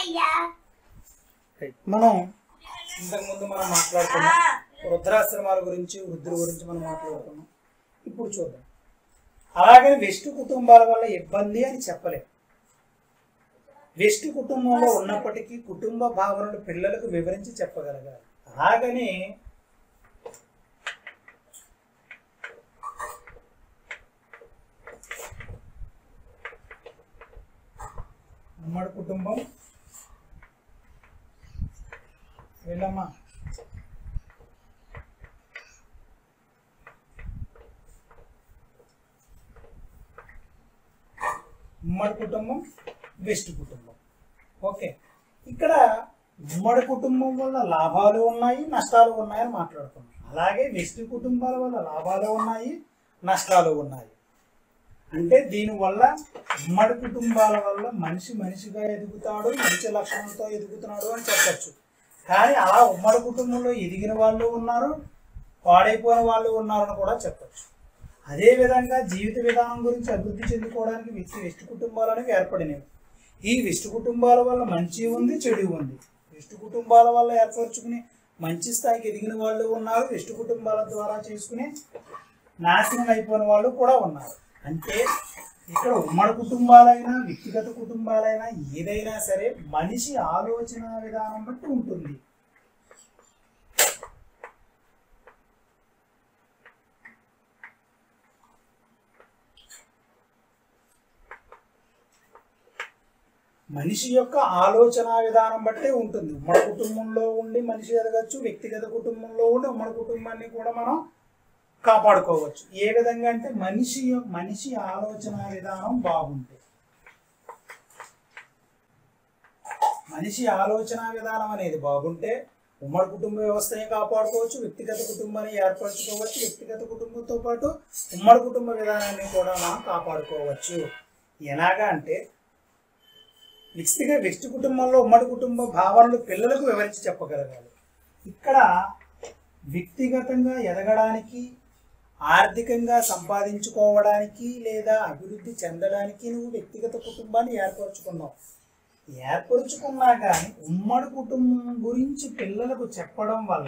మనం ఇంతకు ముందు మనం మాట్లాడుకున్నాం వృద్ధాశ్రమాల గురించి వృద్ధుల గురించి మనం మాట్లాడుకున్నాం ఇప్పుడు చూద్దాం అలాగని వెస్ట్ కుటుంబాల వల్ల ఇబ్బంది అని చెప్పలేం వెస్ట్ కుటుంబంలో ఉన్నప్పటికీ కుటుంబ భావనలు పిల్లలకు వివరించి చెప్పగలగాలి అలాగని ఉమ్మడి కుటుంబం వెళ్ళమ్మా ఉమ్మడి కుటుంబం వెస్ట్ కుటుంబం ఓకే ఇక్కడ ఉమ్మడి కుటుంబం వల్ల లాభాలు ఉన్నాయి నష్టాలు ఉన్నాయని మాట్లాడుకున్నాం అలాగే వెస్ట్ కుటుంబాల వల్ల లాభాలు ఉన్నాయి నష్టాలు ఉన్నాయి అంటే దీనివల్ల ఉమ్మడి కుటుంబాల వల్ల మనిషి మనిషిగా ఎదుగుతాడు మంచి లక్షణంతో ఎదుగుతున్నాడు అని చెప్పచ్చు కానీ అలా ఉమ్మడి కుటుంబంలో ఎదిగిన వాళ్ళు ఉన్నారు పాడైపోయిన వాళ్ళు ఉన్నారని కూడా చెప్పచ్చు అదే విధంగా జీవిత విధానం గురించి అభివృద్ధి చెందుకోవడానికి వ్యక్తి వెస్ట్ కుటుంబాలు అనేవి ఏర్పడినవి ఈ వెస్ట్ కుటుంబాల వల్ల మంచి ఉంది చెడు ఉంది వెస్ట్ కుటుంబాల వల్ల ఏర్పరచుకుని మంచి స్థాయికి ఎదిగిన వాళ్ళు ఉన్నారు వెస్ట్ కుటుంబాల ద్వారా చేసుకుని నాశనం అయిపోయిన వాళ్ళు కూడా ఉన్నారు అంటే ఇక్కడ ఉమ్మడి కుటుంబాలైనా వ్యక్తిగత కుటుంబాలైనా ఏదైనా సరే మనిషి ఆలోచన విధానం బట్టి ఉంటుంది మనిషి యొక్క ఆలోచన విధానం బట్టే ఉంటుంది ఉమ్మడి కుటుంబంలో ఉండి మనిషి ఎదగచ్చు వ్యక్తిగత కుటుంబంలో ఉండి ఉమ్మడి కుటుంబాన్ని కూడా మనం కాపాడుకోవచ్చు ఏ విధంగా అంటే మనిషి యొ- మనిషి ఆలోచన విధానం బాగుంటే మనిషి ఆలోచన విధానం అనేది బాగుంటే ఉమ్మడి కుటుంబ వ్యవస్థని కాపాడుకోవచ్చు వ్యక్తిగత కుటుంబాన్ని ఏర్పరచుకోవచ్చు వ్యక్తిగత కుటుంబంతో పాటు ఉమ్మడి కుటుంబ విధానాన్ని కూడా మనం కాపాడుకోవచ్చు ఎలాగా అంటే వ్యక్తిగత వ్యక్తి కుటుంబంలో ఉమ్మడి కుటుంబ భావనలు పిల్లలకు వివరించి చెప్పగలగాలి ఇక్కడ వ్యక్తిగతంగా ఎదగడానికి ఆర్థికంగా సంపాదించుకోవడానికి లేదా అభివృద్ధి చెందడానికి నువ్వు వ్యక్తిగత కుటుంబాన్ని ఏర్పరచుకున్నావు ఏర్పరచుకున్నా కానీ ఉమ్మడి కుటుంబం గురించి పిల్లలకు చెప్పడం వల్ల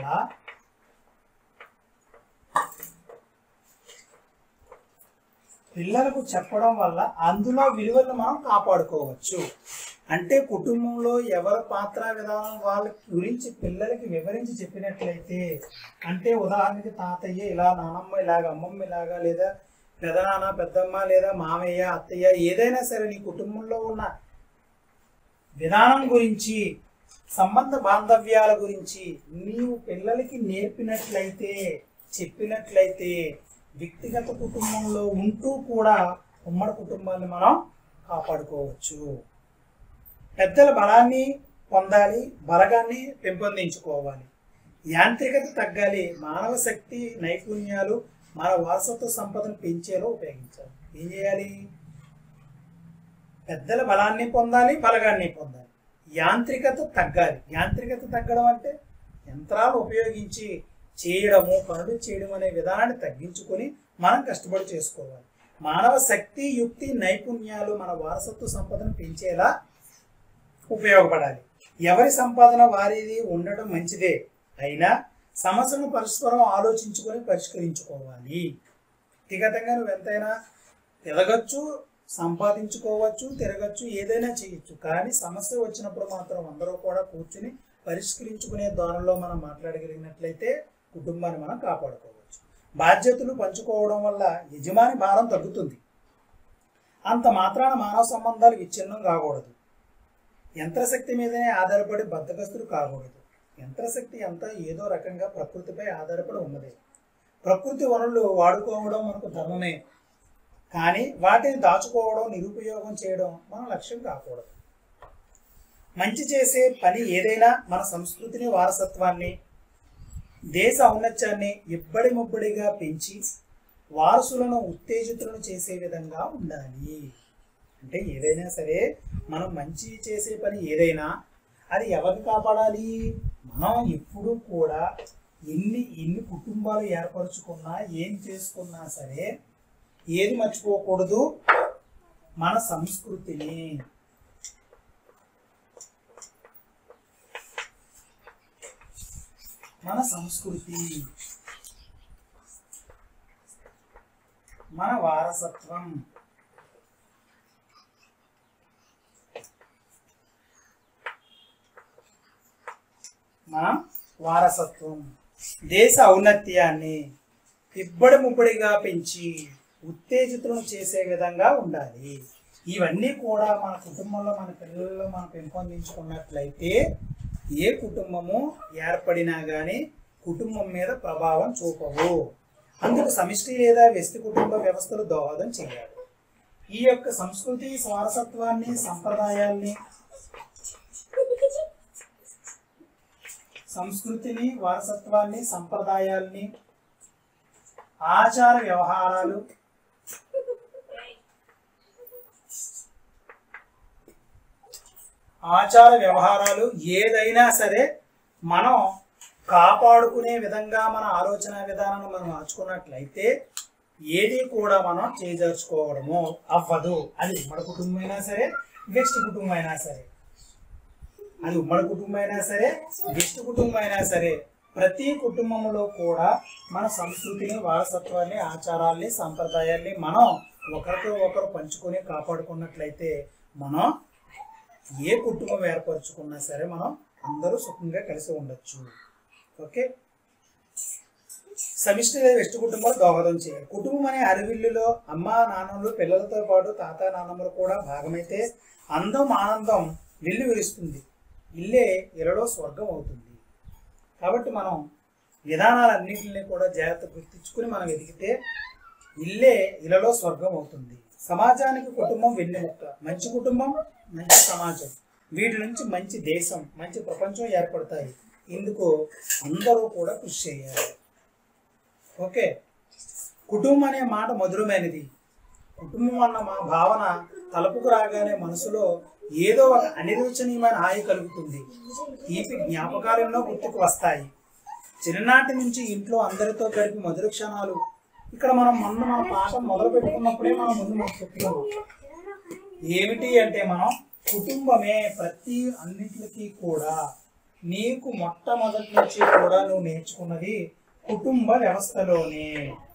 పిల్లలకు చెప్పడం వల్ల అందులో విలువలను మనం కాపాడుకోవచ్చు అంటే కుటుంబంలో ఎవరి పాత్ర విధానం వాళ్ళ గురించి పిల్లలకి వివరించి చెప్పినట్లయితే అంటే ఉదాహరణకి తాతయ్య ఇలా నానమ్మ ఇలాగ అమ్మమ్మ ఇలాగా లేదా పెదనాన్న పెద్దమ్మ లేదా మామయ్య అత్తయ్య ఏదైనా సరే నీ కుటుంబంలో ఉన్న విధానం గురించి సంబంధ బాంధవ్యాల గురించి నీవు పిల్లలకి నేర్పినట్లయితే చెప్పినట్లయితే వ్యక్తిగత కుటుంబంలో ఉంటూ కూడా ఉమ్మడి కుటుంబాన్ని మనం కాపాడుకోవచ్చు పెద్దల బలాన్ని పొందాలి బలగాన్ని పెంపొందించుకోవాలి యాంత్రికత తగ్గాలి మానవ శక్తి నైపుణ్యాలు మన వారసత్వ సంపదను పెంచేలా ఉపయోగించాలి ఏం చేయాలి పెద్దల బలాన్ని పొందాలి బలగాన్ని పొందాలి యాంత్రికత తగ్గాలి యాంత్రికత తగ్గడం అంటే యంత్రాలు ఉపయోగించి చేయడము పనులు చేయడం అనే విధానాన్ని తగ్గించుకొని మనం కష్టపడి చేసుకోవాలి మానవ శక్తి యుక్తి నైపుణ్యాలు మన వారసత్వ సంపదను పెంచేలా ఉపయోగపడాలి ఎవరి సంపాదన వారిది ఉండటం మంచిదే అయినా సమస్యను పరస్పరం ఆలోచించుకొని పరిష్కరించుకోవాలి వ్యక్తిగతంగా నువ్వు ఎంతైనా ఎదగచ్చు సంపాదించుకోవచ్చు తిరగచ్చు ఏదైనా చేయొచ్చు కానీ సమస్య వచ్చినప్పుడు మాత్రం అందరూ కూడా కూర్చుని పరిష్కరించుకునే దానిలో మనం మాట్లాడగలిగినట్లయితే కుటుంబాన్ని మనం కాపాడుకోవచ్చు బాధ్యతలు పంచుకోవడం వల్ల యజమాని భారం తగ్గుతుంది అంత మాత్రాన మానవ సంబంధాలు విచ్ఛిన్నం కాకూడదు యంత్రశక్తి మీదనే ఆధారపడి బద్దగస్తులు కాకూడదు యంత్రశక్తి అంతా ఏదో రకంగా ప్రకృతిపై ఆధారపడి ఉన్నది ప్రకృతి వనరులు వాడుకోవడం మనకు ధర్మమే కానీ వాటిని దాచుకోవడం నిరుపయోగం చేయడం మన లక్ష్యం కాకూడదు మంచి చేసే పని ఏదైనా మన సంస్కృతిని వారసత్వాన్ని దేశ ఔన్నత్యాన్ని ఇబ్బడి ముబ్బడిగా పెంచి వారసులను ఉత్తేజితులను చేసే విధంగా ఉండాలి అంటే ఏదైనా సరే మనం మంచి చేసే పని ఏదైనా అది ఎవరిని కాపాడాలి మనం ఎప్పుడూ కూడా ఎన్ని ఎన్ని కుటుంబాలు ఏర్పరచుకున్నా ఏం చేసుకున్నా సరే ఏది మర్చిపోకూడదు మన సంస్కృతిని మన సంస్కృతి మన వారసత్వం మన వారసత్వం దేశ ఔన్నత్యాన్ని ఇబ్బడి ముబ్బడిగా పెంచి ఉత్తేజితులను చేసే విధంగా ఉండాలి ఇవన్నీ కూడా మన కుటుంబంలో మన పిల్లల్లో మనం పెంపొందించుకున్నట్లయితే ఏ కుటుంబము ఏర్పడినా కానీ కుటుంబం మీద ప్రభావం చూపవు అందుకు సమిష్టి లేదా వ్యక్తి కుటుంబ వ్యవస్థలు దోహదం చేయాలి ఈ యొక్క సంస్కృతి వారసత్వాన్ని సంప్రదాయాల్ని సంస్కృతిని వారసత్వాన్ని సంప్రదాయాల్ని ఆచార వ్యవహారాలు ఆచార వ్యవహారాలు ఏదైనా సరే మనం కాపాడుకునే విధంగా మన ఆలోచన విధానాన్ని మనం మార్చుకున్నట్లయితే ఏది కూడా మనం చేజార్చుకోవడము అవ్వదు అది ఉమ్మడి కుటుంబం అయినా సరే వ్యక్తి కుటుంబం అయినా సరే అది ఉమ్మడి కుటుంబం అయినా సరే వ్యక్తి కుటుంబం అయినా సరే ప్రతి కుటుంబంలో కూడా మన సంస్కృతిని వారసత్వాన్ని ఆచారాల్ని సంప్రదాయాల్ని మనం ఒకరితో ఒకరు పంచుకొని కాపాడుకున్నట్లయితే మనం ఏ కుటుంబం ఏర్పరచుకున్నా సరే మనం అందరూ సుఖంగా కలిసి ఉండొచ్చు ఓకే సమిష్టి లేదా వెస్ట్ కుటుంబాలు దోహదం చేయాలి కుటుంబం అనే అరవిల్లులో అమ్మ నాన్నలు పిల్లలతో పాటు తాత నాన్నమ్మలు కూడా భాగమైతే అందం ఆనందం విల్లు విరుస్తుంది ఇల్లే ఇలలో స్వర్గం అవుతుంది కాబట్టి మనం విధానాలన్నింటినీ కూడా జాగ్రత్త గుర్తించుకుని మనం ఎదిగితే ఇల్లే ఇలలో స్వర్గం అవుతుంది సమాజానికి కుటుంబం వెన్నెముక్క మంచి కుటుంబం మంచి సమాజం వీటి నుంచి మంచి దేశం మంచి ప్రపంచం ఏర్పడతాయి ఇందుకు అందరూ కూడా కృషి చేయాలి ఓకే కుటుంబం అనే మాట మధురమైనది కుటుంబం అన్న మా భావన తలుపుకు రాగానే మనసులో ఏదో ఒక అనిర్వచనీయమైన హాయి కలుగుతుంది తీపి జ్ఞాపకాలు ఎన్నో గుర్తుకు వస్తాయి చిన్ననాటి నుంచి ఇంట్లో అందరితో గడిపి మధుర క్షణాలు ఇక్కడ మనం మొన్న మన పాఠం మొదలు పెట్టుకున్నప్పుడే మనం ముందు మనం చెప్తున్నాం ఏమిటి అంటే మనం కుటుంబమే ప్రతి అన్నిటికీ కూడా నీకు మొట్టమొదటి నుంచి కూడా నువ్వు నేర్చుకున్నది కుటుంబ వ్యవస్థలోనే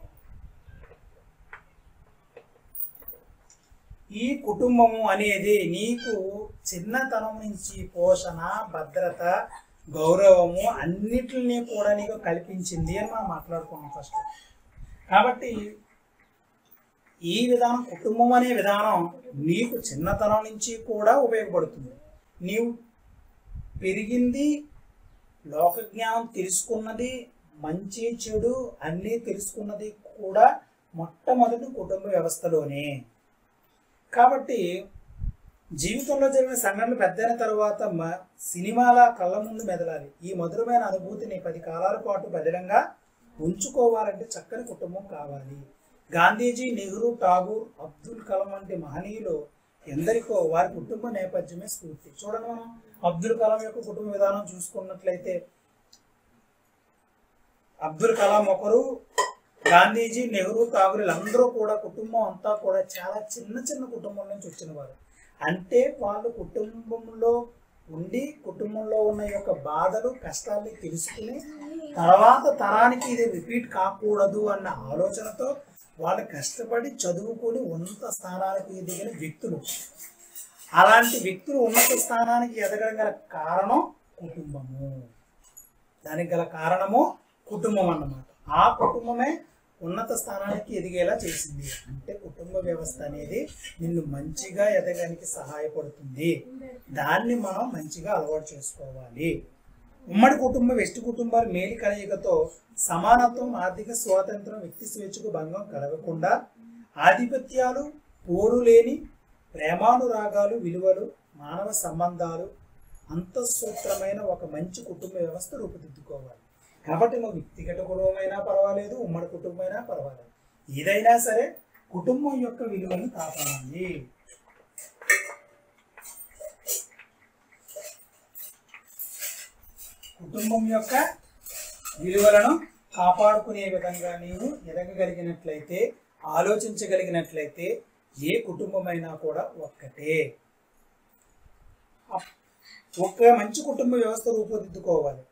ఈ కుటుంబము అనేది నీకు చిన్నతనం నుంచి పోషణ భద్రత గౌరవము అన్నిటిని కూడా నీకు కల్పించింది అని మనం మాట్లాడుకున్నాం ఫస్ట్ కాబట్టి ఈ విధానం కుటుంబం అనే విధానం నీకు చిన్నతనం నుంచి కూడా ఉపయోగపడుతుంది నీవు పెరిగింది లోక జ్ఞానం తెలుసుకున్నది మంచి చెడు అన్నీ తెలుసుకున్నది కూడా మొట్టమొదటి కుటుంబ వ్యవస్థలోనే కాబట్టి జీవితంలో జరిగిన సంఘటనలు పెద్దయిన తర్వాత మ- సినిమాల కళ్ళ ముందు మెదలాలి ఈ మధురమైన అనుభూతిని పది కాలాల పాటు బదిలంగా ఉంచుకోవాలంటే చక్కని కుటుంబం కావాలి గాంధీజీ నెహ్రూ ఠాగూర్ అబ్దుల్ కలాం వంటి మహనీయులు ఎందరికో వారి కుటుంబ నేపథ్యమే స్ఫూర్తి చూడండి మనం అబ్దుల్ కలాం యొక్క కుటుంబ విధానం చూసుకున్నట్లయితే అబ్దుల్ కలాం ఒకరు గాంధీజీ నెహ్రూ ఠాగూర్ వీళ్ళందరూ కూడా కుటుంబం అంతా కూడా చాలా చిన్న చిన్న కుటుంబం నుంచి వచ్చిన వారు అంటే వాళ్ళు కుటుంబంలో ఉండి కుటుంబంలో ఉన్న యొక్క బాధలు కష్టాల్ని తెలుసుకుని తర్వాత తరానికి ఇది రిపీట్ కాకూడదు అన్న ఆలోచనతో వాళ్ళు కష్టపడి చదువుకొని ఉన్నత స్థానాలకు ఎదిగిన వ్యక్తులు అలాంటి వ్యక్తులు ఉన్నత స్థానానికి ఎదగడం గల కారణం కుటుంబము దానికి గల కారణము కుటుంబం అన్నమాట ఆ కుటుంబమే ఉన్నత స్థానానికి ఎదిగేలా చేసింది అంటే కుటుంబ వ్యవస్థ అనేది నిన్ను మంచిగా ఎదగడానికి సహాయపడుతుంది దాన్ని మనం మంచిగా అలవాటు చేసుకోవాలి ఉమ్మడి కుటుంబం వెస్ట్ కుటుంబాలు మేలు కలయికతో సమానత్వం ఆర్థిక స్వాతంత్రం వ్యక్తి స్వేచ్ఛకు భంగం కలగకుండా ఆధిపత్యాలు పోరు లేని ప్రేమానురాగాలు విలువలు మానవ సంబంధాలు అంతఃసూత్రమైన ఒక మంచి కుటుంబ వ్యవస్థ రూపుదిద్దుకోవాలి కాబట్టి నువ్వు వ్యక్తిగత కుటుంబమైనా పర్వాలేదు ఉమ్మడి కుటుంబమైనా పర్వాలేదు ఏదైనా సరే కుటుంబం యొక్క విలువను కాపాడాలి కుటుంబం యొక్క విలువలను కాపాడుకునే విధంగా నీవు ఎదగగలిగినట్లయితే ఆలోచించగలిగినట్లయితే ఏ కుటుంబమైనా కూడా ఒక్కటే అప్- ఒక మంచి కుటుంబ వ్యవస్థ రూపుదిద్దుకోవాలి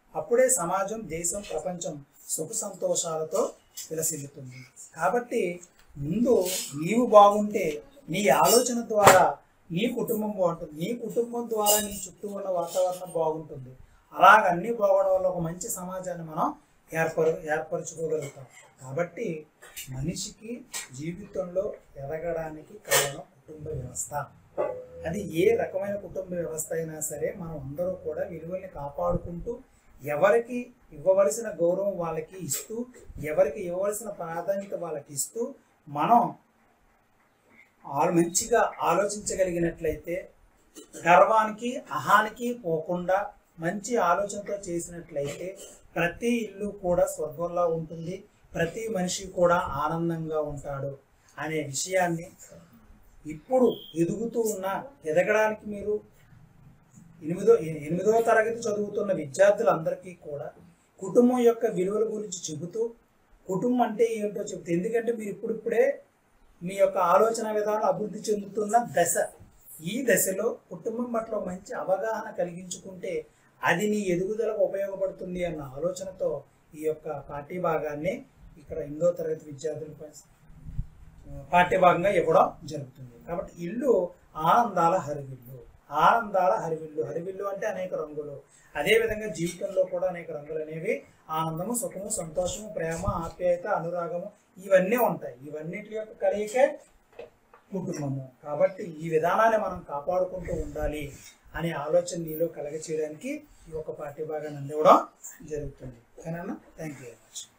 అప్పుడే సమాజం దేశం ప్రపంచం సుఖ సంతోషాలతో విలసిల్లుతుంది కాబట్టి ముందు నీవు బాగుంటే నీ ఆలోచన ద్వారా నీ కుటుంబం బాగుంటుంది నీ కుటుంబం ద్వారా నీ చుట్టూ ఉన్న వాతావరణం బాగుంటుంది అలాగ అన్ని బాగోవడం వల్ల ఒక మంచి సమాజాన్ని మనం ఏర్పరు ఏర్పరచుకోగలుగుతాం కాబట్టి మనిషికి జీవితంలో ఎదగడానికి కారణం కుటుంబ వ్యవస్థ అది ఏ రకమైన కుటుంబ వ్యవస్థ అయినా సరే మనం అందరూ కూడా విలువల్ని కాపాడుకుంటూ ఎవరికి ఇవ్వవలసిన గౌరవం వాళ్ళకి ఇస్తూ ఎవరికి ఇవ్వవలసిన ప్రాధాన్యత వాళ్ళకి ఇస్తూ మనం ఆ- మంచిగా ఆలోచించగలిగినట్లయితే గర్వానికి అహానికి పోకుండా మంచి ఆలోచనతో చేసినట్లయితే ప్రతి ఇల్లు కూడా స్వర్గంలా ఉంటుంది ప్రతి మనిషి కూడా ఆనందంగా ఉంటాడు అనే విషయాన్ని ఇప్పుడు ఎదుగుతూ ఉన్న ఎదగడానికి మీరు ఎనిమిదో ఎనిమిదవ తరగతి చదువుతున్న విద్యార్థులందరికీ కూడా కుటుంబం యొక్క విలువల గురించి చెబుతూ కుటుంబం అంటే ఏంటో చెబుతూ ఎందుకంటే మీరు ఇప్పుడిప్పుడే మీ యొక్క ఆలోచన విధానం అభివృద్ధి చెందుతున్న దశ ఈ దశలో కుటుంబం పట్ల మంచి అవగాహన కలిగించుకుంటే అది నీ ఎదుగుదలకు ఉపయోగపడుతుంది అన్న ఆలోచనతో ఈ యొక్క పాఠ్య భాగాన్ని ఇక్కడ ఎనిమిదో తరగతి విద్యార్థులపై పాఠ్యభాగంగా ఇవ్వడం జరుగుతుంది కాబట్టి ఇల్లు ఆనందాల హరివిల్లు ఆనందాల హరివిల్లు హరివిల్లు అంటే అనేక రంగులు అదే విధంగా జీవితంలో కూడా అనేక రంగులు అనేవి ఆనందము సుఖము సంతోషము ప్రేమ ఆప్యాయత అనురాగము ఇవన్నీ ఉంటాయి ఇవన్నిటి యొక్క కలయికే కుటుంబము కాబట్టి ఈ విధానాన్ని మనం కాపాడుకుంటూ ఉండాలి అనే ఆలోచన నీలో కలగ చేయడానికి ఈ యొక్క పాఠ్యభాగాన్ని అందివ్వడం జరుగుతుంది ఓకేనా థ్యాంక్ యూ వెరీ మచ్